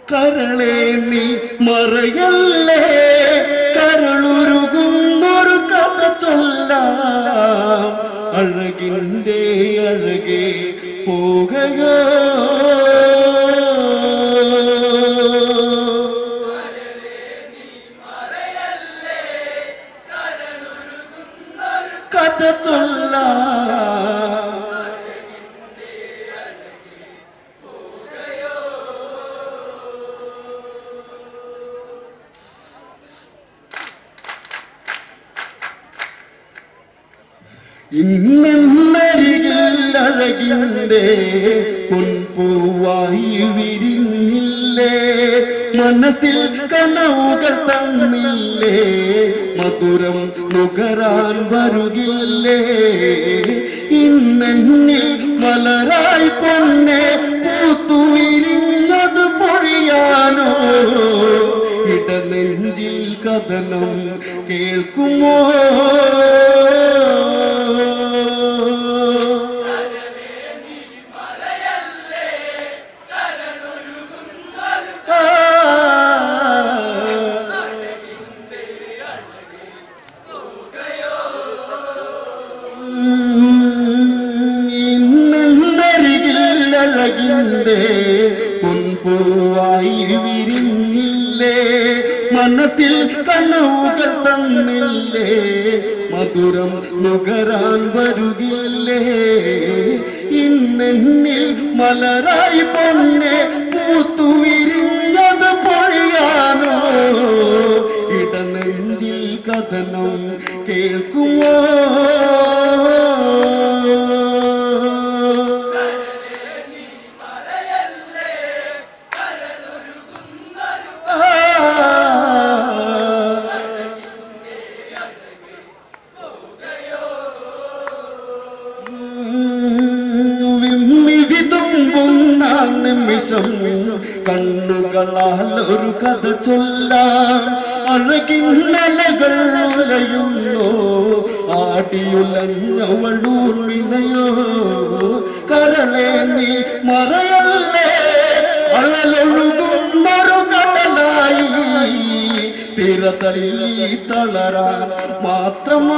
കരളെ നീ മറയല്ലേ കരളുരുകുന്നൊരു കഥ ചൊല്ലാം അഴകിൻ്റെ അഴകെ പോകയോ കഥ ചൊല്ലാം ഇന്നരികിൽ അഴകിൻ്റെ പൊൻപൂവായി വിരിഞ്ഞില്ലേ മനസ്സിൽ കനവുകൾ തന്നില്ലേ മധുരം നുകരാൻ വരുകില്ലേ ഇന്നെന്നിൽ മലരായി പൊന്നെ പൂത്തു വിരിഞ്ഞത് പൊഴിയാനോ ഇടനെഞ്ചിൽ കഥനം കേൾക്കുമോ ഇന്നരികിൽ അഴകിൻ്റെ പൊൻപൂവായി വിരിഞ്ഞില്ലേ മനസ്സിൽ കനവുകൾ തന്നില്ലേ മധുരം നുകരാൻ വരുകില്ലേ ഇന്നെന്നിൽ മലരായി പൊന്നെ പൂത്തു വിരിഞ്ഞത് പൊഴിയാനോ ഇടനെഞ്ചിൽ കഥനം കേൾക്കുമോ വിതുമ്പുന്ന നിമിഷം കണ്ണുകളാൽ ഒരു കഥ ചൊല്ലാം അഴകിന്നലകൾ ഉലയുന്നു ആടിയുലഞ്ഞവളൂർ വിലയോ കരളെ നീ മറയല്ലേ അഴലൊഴുകുന്നൊരു കടലായി തിരതല്ലി തളരാൻ മാത്രമാ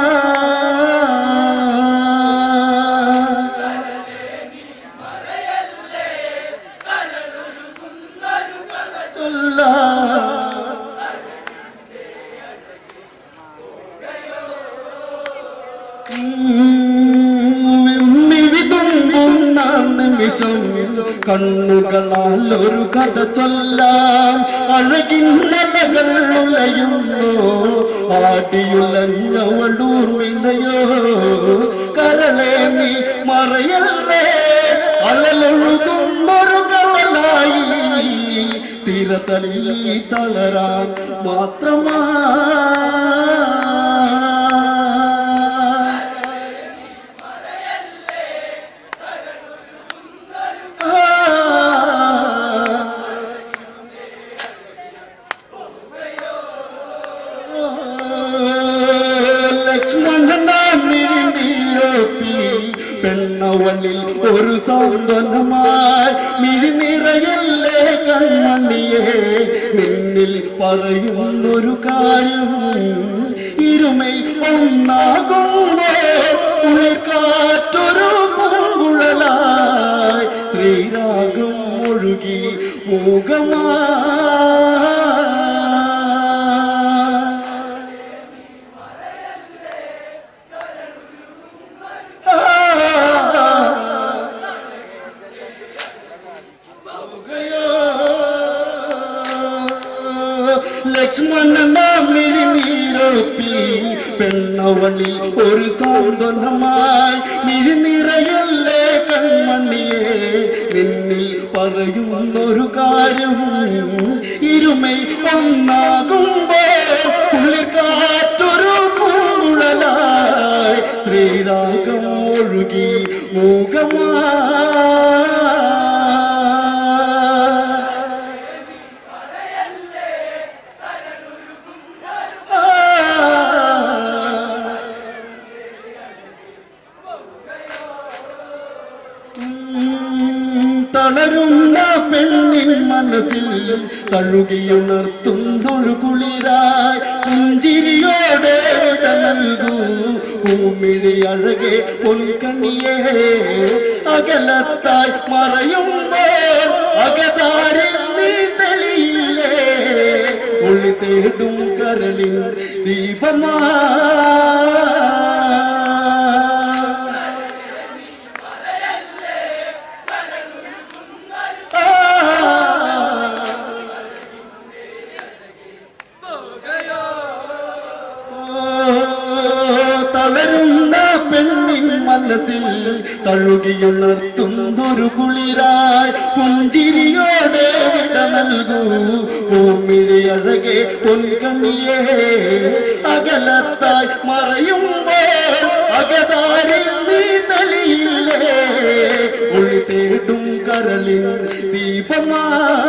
വിതുമ്പുന്ന നിമിഷം കണ്ണുകളാൽ ഒരു കഥ ചൊല്ലാം അഴകിന്നലകൾ ഉലയുന്നു ആടിയുലഞ്ഞവളൂർ വിലയോ കരളെ നീ മറയല്ലേ അഴലൊഴുകുന്നൊരു കവലായി തിരതല്ലി തളരാൻ മാത്രമാ ലക്ഷ്മണനാമിഴിനീരോപ്പി പെണ്ണവളിൽ ഒരു സാന്ത്വനമായി മിഴിനിറയല്ലേ കൺമണിയെ നിന്നിൽ പറയുന്നൊരു കാര്യം ഇരുമൈ ഒന്നാകുമ്പോ ഉൾക്കാറ്റൊരു പൂങ്കുഴലായി ശ്രീരാഗം ഒഴുകി മൂകമാ ലക്ഷ്മണനാമിഴി നീരോപ്പി പെണ്ണവളി ഒരു സാന്ത്വനമായി മിഴിനിറയല്ലേ കൺമണിയെ നിന്നിൽ പറയുന്നൊരു കാര്യം ഇരുമൈ ഒന്നാകുമ്പോ ഉള്ളിൽ കാറ്റൊരു പൂങ്കുഴലായി ശ്രീരാഗം ഒഴുകി മൂകമാ തളരുന്ന പെണ്ണിൻ മനസ്സിൽ തഴുകിയുണർത്തുന്നൊരു കുളിരായി പുഞ്ചിരിയോടെ വിട നൽകൂ പൂമിഴി അഴകെ പൊൻകണിയേ അകലത്തായി മറയുമ്പോൾ അകതാരിൽ നീ തെളിയില്ലേ ഒളി തേടും കരളിൻ ദീപമാ തളരുന്ന പെണ്ണിൻ മനസ്സിൽ തഴുകിയുണർത്തുന്നൊരു കുളിരായി പുഞ്ചിരിയോടെ വിട നൽകൂ ഭൂമിഴി അഴകെ പൊൻകണിയേ അകലത്തായി മറയുമ്പോൾ അകതാരിൽ നീ തെളിയില്ലേ ഒളി തേടും കരളിൻ ദീപമാ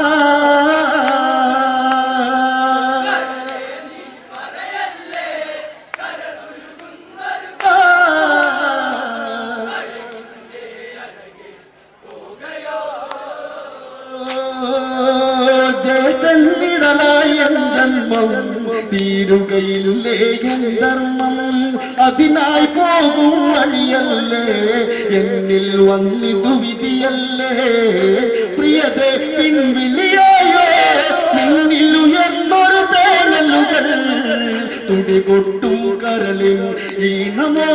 ജേതന്നിടലായ ജന്മം തീരുകയില്ലേ എൻ ധർമ്മം അതിനായി പോകും വഴിയല്ലേ എന്നിൽ വന്നിതു വിധിയല്ലേ പ്രിയതെ പിൻവിളിയായോ നിന്നിൽ ഉയർന്നൊരു തേനലുകൾ തുടികൊട്ടും കരളിൽ ഈണമോ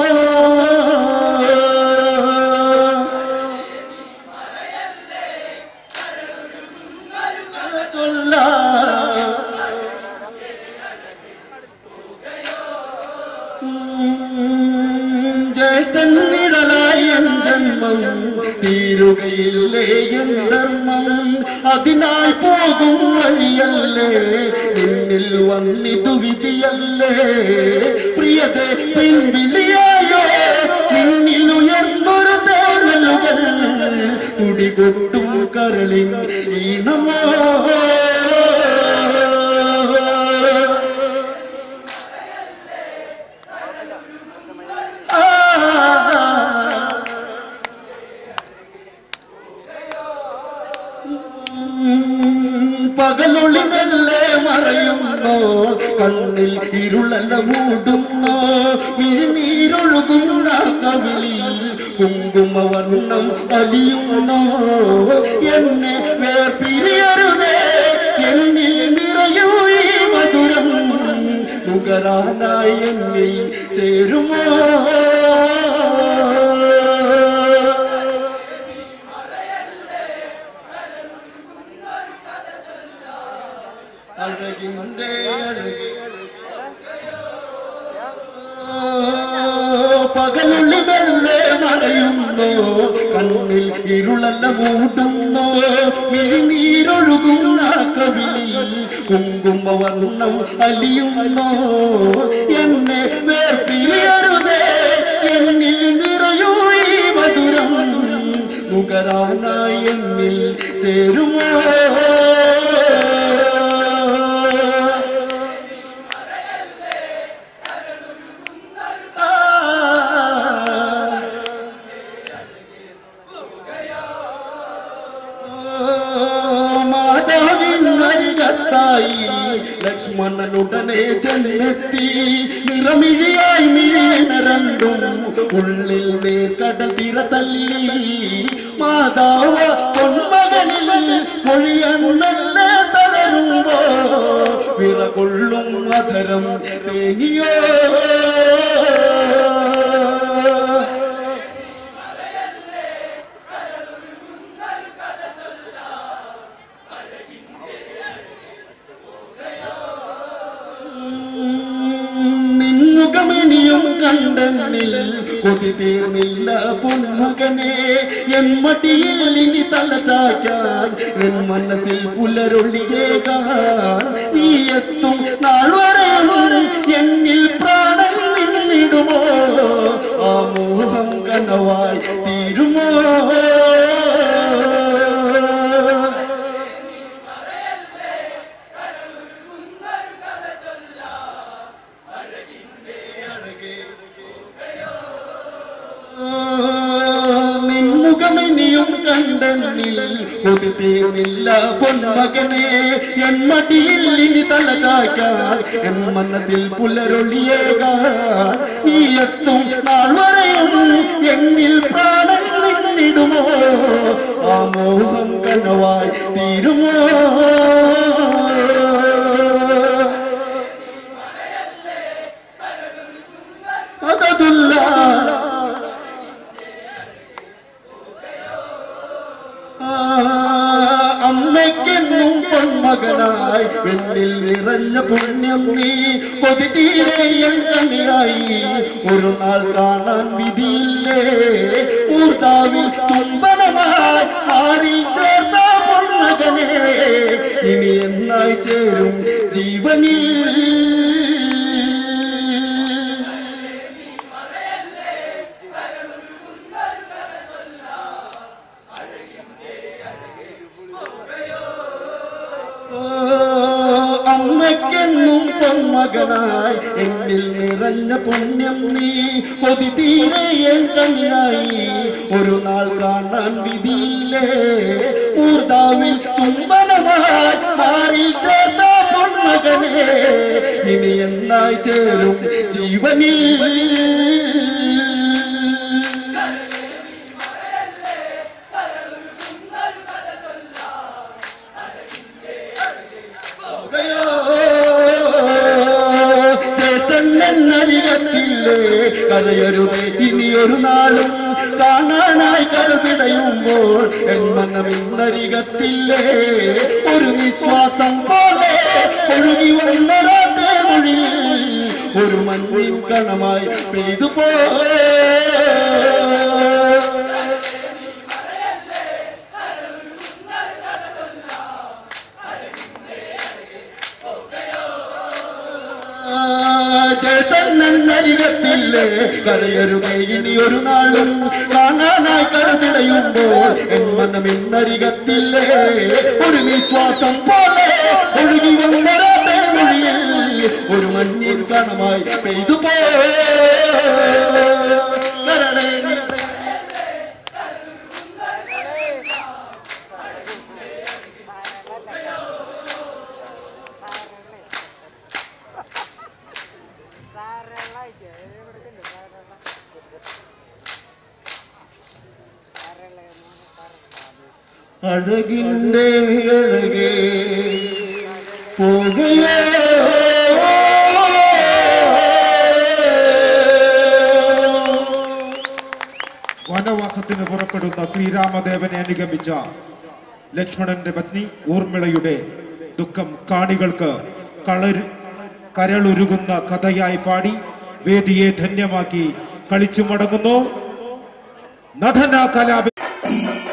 ജ്യേഷ്ഠനിഴലായ ജന്മം തീരുകയില്ലേ എൻ ധർമ്മം അതിനായി പോകും വഴിയല്ലേ നിന്നിൽ വന്നിതു വിധിയല്ലേ പ്രിയതെ പിൻവിളിയായോ നിന്നിൽ ഉയർന്നൊരു തേങ്ങലുകൾ തുടികൊട്ടും കരളിൻ ഈണമോ പകലൊളി മെല്ലെ മറയുന്നോ കണ്ണിൽ ഇരുളല്ല മൂടുന്നോ മിഴിനീരൊഴുകുന്ന കവിളിൽ കുങ്കുമവർണ്ണം അലിയുന്നോ എന്നെ വേർപിരിയരുതേ എന്നിൽ നിറയൂ ഈ മധുരം നുകരാനായി എന്നിൽ ചേരുമോ അഴകിൻ്റെ അഴകി പകലുള്ളി മെല്ലെ മറയുന്നോ കണ്ണിൽ ഇരുളല്ല മൂടുന്നോ മിഴിനീരൊഴുകുന്ന കവിളിൽ കുങ്കുമവർണ്ണം അലിയുന്നോ എന്നെ വേർപിരിയരുതേ എന്നിൽ നിറയൂ ഈ മധുരം നുകരാനായി എന്നിൽ ചേരുമോ മാതാവിനരികത്തായി ലക്ഷ്മണനുടനെ ചെന്നെത്തി നിറമിഴിയായി മിഴിയണ രണ്ടും ഉള്ളിൽ നേർക്കടൽ തിര തല്ലി മാതാവ പൊന്മകനിൽ മൊഴിയണ്ണല്ലേ തളരുമ്പോ വിറകൊള്ളും അധരം തേങ്ങിയോ നിന്നുകമിനിയും കണ്ടെന്നിൽ കൊതി തീർന്നില്ല പൊന്മുഖനെ എൻ മടിയിൽ ഇനി തല ചായ്ക്കാൻ എൻ മനസ്സിൽ പുലരൊളിയേകാൻ നീ എത്തും നാൾ വരെയും എന്നിൽ പ്രാണൻ നിന്നിടുമോ ആ മോഹം കനവായി തീരുമോ നിൻമുഖമിനിയും കണ്ട് കണ്ടെന്നിൽ കൊതി തീർന്നില്ല പൊന്മകനെ എൻ മടിയിൽ ഇനി തല ചായ്ക്കാൻ എൻ മനസ്സിൽ പുലരൊളിയേകാൻ നീ എത്തും നാൾ വരെയും എന്നിൽ പ്രാണൻ നിന്നിടുമോ ആ മോഹം കനവായി തീരുമോ അതതുല്ല ആ, അമ്മയ്ക്കെന്നും പൊന്മകനായി പെണ്ണിൽ നിറഞ്ഞ പുണ്യം നീ കൊതി തീരെ എണ്ണയായി ഒരു നാൾ കാണാൻ വിധിയില്ലേ ഊർദാവിൽ ചുംബനമായി മാറി ചേർത്ത പൊന്മകനെ ഇനി എന്നായി ചേരും ജീവനിൽ അമ്മയ്ക്കെന്നും പൊന്മകനായി എന്നിൽ നിറഞ്ഞ പുണ്യം നീ കൊതി തീരെ എണ്ണയായി ഒരു നാൾ കാണാൻ വിധിയില്ലേ ഊർദാവിൽ ചുംബനമായി മാറി ചേർത്ത പൊന്മകനെ ഇനി എന്നായി ചേരും ജീവനിൽ ചേട്ടനരികത്തില്ലേ കരയരുതേ ഇനിയൊരു നാളും കാണാനായി കരുപിടയുമ്പോൾ എൻ മനം ഇന്നരികത്തില്ലേ ഒരു നിശ്വാസം പോലെ ഒഴുകി വന്നൊരാട്ടെ മൊഴിയിൽ ഒരു മഞ്ഞിൻ കണമായി പെയ്തു പോ ചേട്ടനരികത്തില്ലേ കരയരുതേ ഇനി ഒരു നാളും കാണാനായി കരുതിടയുമ്പോൾ എൻ മനം ഇന്നരികത്തില്ലേ ഒരു നിശ്വാസം പോലെ ഒഴുകി വന്നൊരാട്ടെ മൊഴിയിൽ ഒരു മഞ്ഞിൻ കണമായി പെയ്തു പോ കരളേ അഴകിൻ്റെ അഴകേ പോകുകയോ വനവാസത്തിന് പുറപ്പെടുന്ന ശ്രീരാമദേവനെ അനുഗമിച്ച ലക്ഷ്മണന്റെ പത്നി ഊർമിളയുടെ ദുഃഖം കാണികൾക്ക് കളരു കരളുരുകുന്ന കഥയായി പാടി വേദിയെ ധന്യമാക്കി കളിച്ചു മടങ്ങുന്നു നടന കലാപി